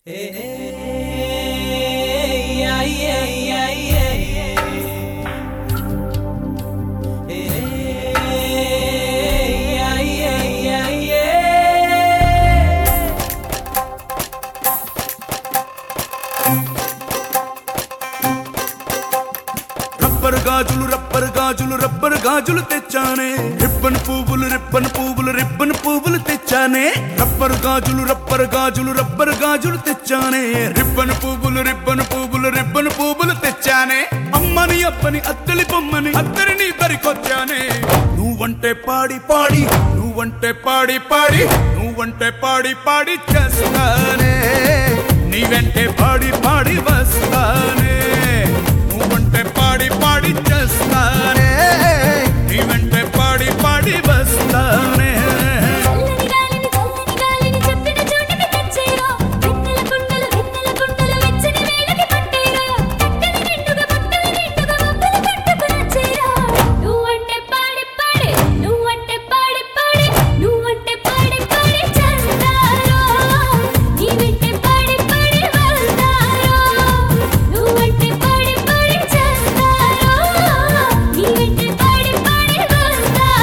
rubber గాజులు rubber గాజులు rubber గాజులు తెచ్చానే రిబ్బన్ పువ్వులు రిబ్బన్ పువ్వులు రిబ్బన్ పువ్వులు తెచ్చానే రబ్బరు గాజులు రబ్బరు గాజులు రబ్బరు గాజులు తెచ్చానే రిబ్బన్ పువ్వులు రిబ్బన్ పువ్వులు రిబ్బన్ పువ్వులు తెచ్చానే అమ్మని అప్పని అత్తలి బొమ్మని అత్తరిని దరికొచ్చానే నువ్వంటే పాడి పాడి నువ్వంటే పాడి పాడి నువ్వంటే పాడి పాడి చేస్తానే నీ వెంటే పాడి పాడి వస్తానే నువ్వంటే పాడి పాడి చేస్తానే నీ వెంటే పాడి పాడి వస్తానే చల్లని గాలిని చల్లని గాలిని చెప్పిన చోటికి తెచ్చేరా వెన్నెల కుండలు వెన్నెల కుండలు వెచ్చని వేళకి పట్టేరా పట్టెల నిండుగా పట్టెల నిండుగా మబ్బులు పట్టుకు నచ్చేరా నువ్వంటే పాడి పాడి నువ్వంటే పాడి పాడి నువ్వంటే పాడి పాడి చేస్తారో నీ వెంటే పాడి పాడి వస్తారో నువ్వంటే పాడి పాడి చేస్తారో నీ వెంటే పాడి పాడి వస్తారో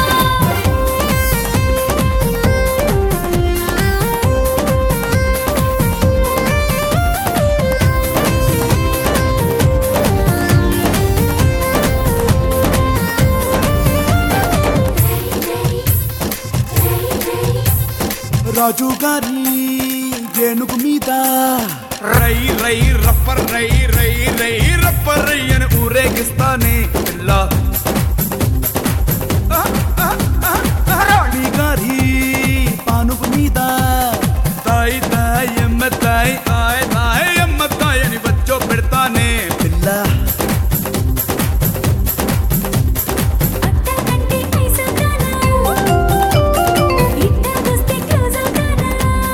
రాజు గారి ఏనుగు మీద రై రై రప్పర్ రై రై రై రప్పర్ రై అని ఊరేగిస్తానే పిల్ల ఆ, ఆ, ఆ, ఆ, రాణి గారి పానుగు మీద తాయి తాయి ఎమ్మ తాయి తాయి తాయి ఎమ్మ తాయి అని వచ్చో పెడతానే పిల్ల అట్టకంటే ఐసవుతానా ఇట్టకొస్తే క్లోజ్ అవుతానా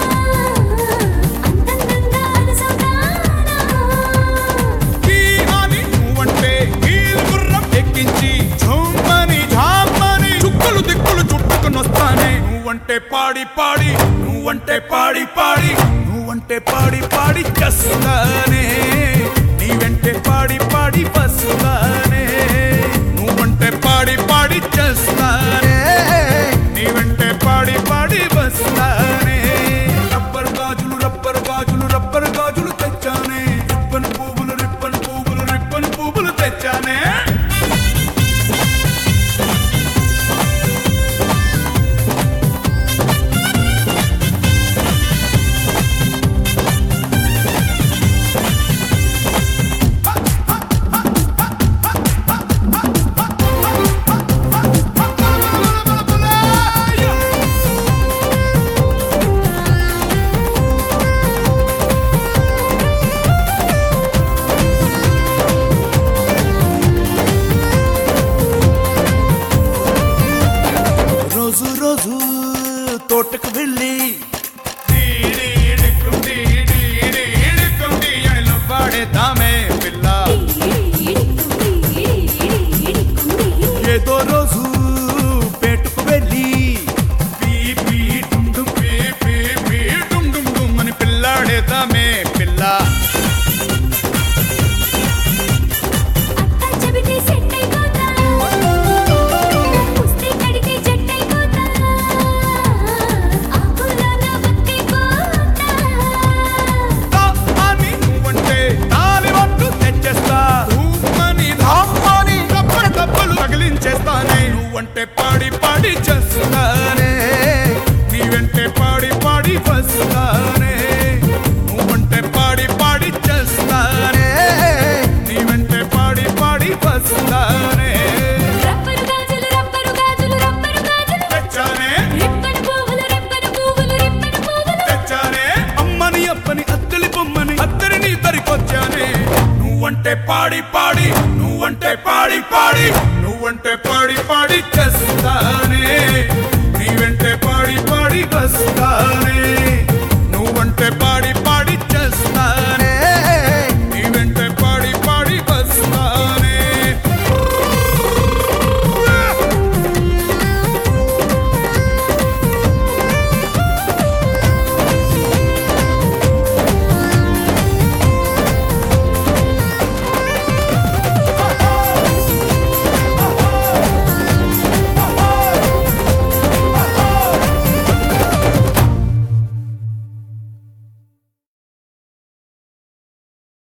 అంతంతంగా అలసవుతానా ఈ అని నువ్వంటే కీలు గుర్రం ఎక్కించి ఝుమ్మని ఝామ్మని చుక్కలు దిక్కులు చుట్టుకుని వస్తానే నువ్వంటే పాడి పాడి నువ్వంటే పాడి పాడి నువ్వంటే పాడి పాడి చేస్తానే నీ వెంటే పాడి పాడి వస్తానే నువ్వంటే పాడి పాడి చేస్తానే నీ వెంటే పాడి పాడి వస్తానే రబ్బరు గాజులు రబ్బరు గాజులు రబ్బరు గాజులు తెచ్చానే రిబ్బన్ పువ్వులు రిబ్బన్ పువ్వులు రిబ్బన్ పువ్వులు తెచ్చానే రోజు రోజు తోటకు వెళ్ళి పాడేద్దామే పిల్ల ఏదో రోజు పేటుకు వెళ్ళి పీ పీ డుమ్ డుమ్ పీ పీ పీ డుమ్ డుమ్ డుమ్ అని పిల్లాడేద్దామే పిల్ల అత్త చెబితే సెట్ అయిపోతా పుస్తే కడితే జట్ అయిపోతా ఆకులోన బుక్కైపోతా తా అని నువ్వంటే తాలిబట్టు తెచ్చేస్తా ధూమని ధామ్మని కప్పలు కప్పలు తగిలించేస్తానే నువ్వంటే పాడి పాడి చేస్తానే నీ వెంటే పాడి పాడి వస్తానే నువ్వంటే పాడి పాడి చేస్తానే నీ వెంటే పాడి పాడి వస్తానే రబ్బరు గాజులు రబ్బరు గాజులు రబ్బరు గాజులు తెచ్చానే రిబ్బన్ పువ్వులు రిబ్బన్ పువ్వులు రిబ్బన్ పువ్వులు తెచ్చానే అమ్మని అప్పని అత్తలి బొమ్మని అత్తరిని దరికొచ్చానే నువ్వంటే పాడి పాడి నువ్వంటే పాడి పాడి నువ్వంటే పాడి పాడి చేస్తానే నీ వెంటే పాడి పాడి వస్తానే